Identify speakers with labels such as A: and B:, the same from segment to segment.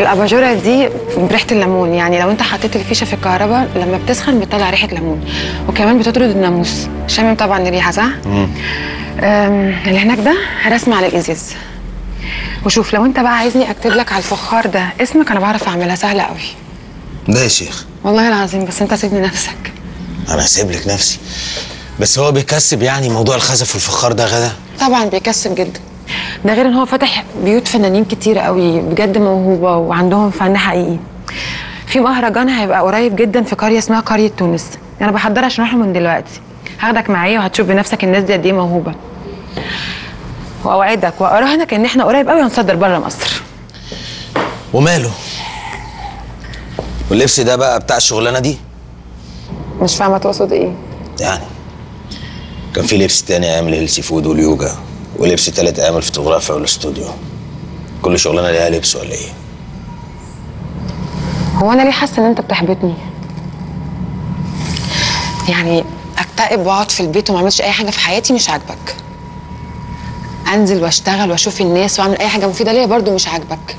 A: الاباجوره دي بريحه الليمون يعني لو انت حطيت الفيشه في الكهرباء لما بتسخن بتطلع ريحه ليمون وكمان بتطرد الناموس شامم طبعا الريحه صح أم، اللي هناك ده رسم على الازاز وشوف لو انت بقى عايزني اكتب لك على الفخار ده اسمك انا بعرف اعملها سهله قوي
B: ده يا شيخ
A: والله العظيم بس انت سيبني نفسك
B: انا هسيب لك نفسي بس هو بيكسب يعني موضوع الخزف والفخار ده غدا
A: طبعا بيكسب جدا ده غير ان هو فتح بيوت فنانين كتير قوي بجد موهوبه وعندهم فن حقيقي في مهرجان هيبقى قريب جدا في قريه اسمها قريه تونس انا بحضر عشان اروح من دلوقتي هاخدك معايا وهتشوف بنفسك الناس دي قد ايه موهوبه واوعدك واراهنك ان احنا قريب قوي هنصدر بره مصر
B: وماله واللبس ده بقى بتاع الشغلانه دي
A: مش فاهمه تقصد ايه
B: يعني كان في لبس تاني ايام الهيلثي فود واليوجا ولبس تالت ايام الفوتوغرافيا والاستوديو كل شغلانه ليها لبس ولا ايه
A: هو انا ليه حاسه ان انت بتحبطني يعني اكتئب واقعد في البيت وما اعملش اي حاجه في حياتي مش عاجبك انزل واشتغل واشوف الناس واعمل اي حاجه مفيده ليا برضو مش عاجبك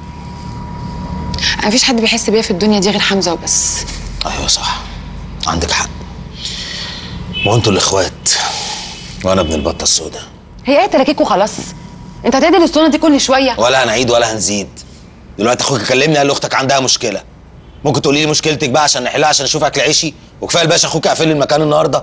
A: انا مفيش حد بيحس بيا في الدنيا دي غير حمزه وبس
B: ايوه صح عندك حق ما انتوا الاخوات وانا ابن البطه السوداء
A: هي ايه تراكيك وخلاص انت هتعدل الاسطوانه دي كل شويه
B: ولا هنعيد ولا هنزيد دلوقتي اخوك كلمني قال لاختك عندها مشكله ممكن تقولي لي مشكلتك بقى عشان نحلها عشان اشوف اكل عيشي وكفايه الباشا اخوك قافل لي المكان النهارده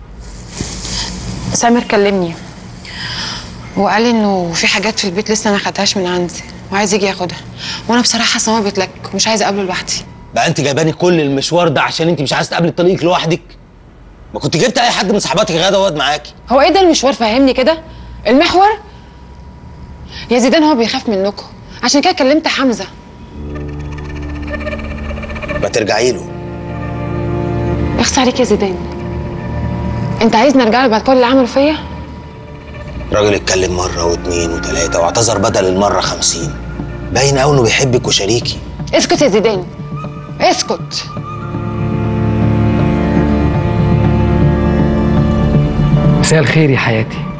A: سامر كلمني وقال لي انه في حاجات في البيت لسه ما خدهاش من عندي وعايز يجي ياخدها وانا بصراحه حاسه ان هو بيتلك ومش عايزه اقابله لوحدي
B: بقى انت جايباني كل المشوار ده عشان انت مش عايز تقابلي طريقك لوحدك ما كنت جبت اي حد من صحباتك غدا وقعد معاكي
A: هو ايه ده المشوار فهمني كده المحور يا زيدان هو بيخاف منكم عشان كده كلمت حمزه
B: ما ترجعي له
A: اخص عليك يا زيدان انت عايزني ارجع له بعد كل اللي عمله فيا
B: الراجل اتكلم مره واتنين وتلاته واعتذر بدل المره خمسين باين قوي انه بيحبك وشريكي
A: اسكت يا زيدان اسكت
C: مساء الخير يا حياتي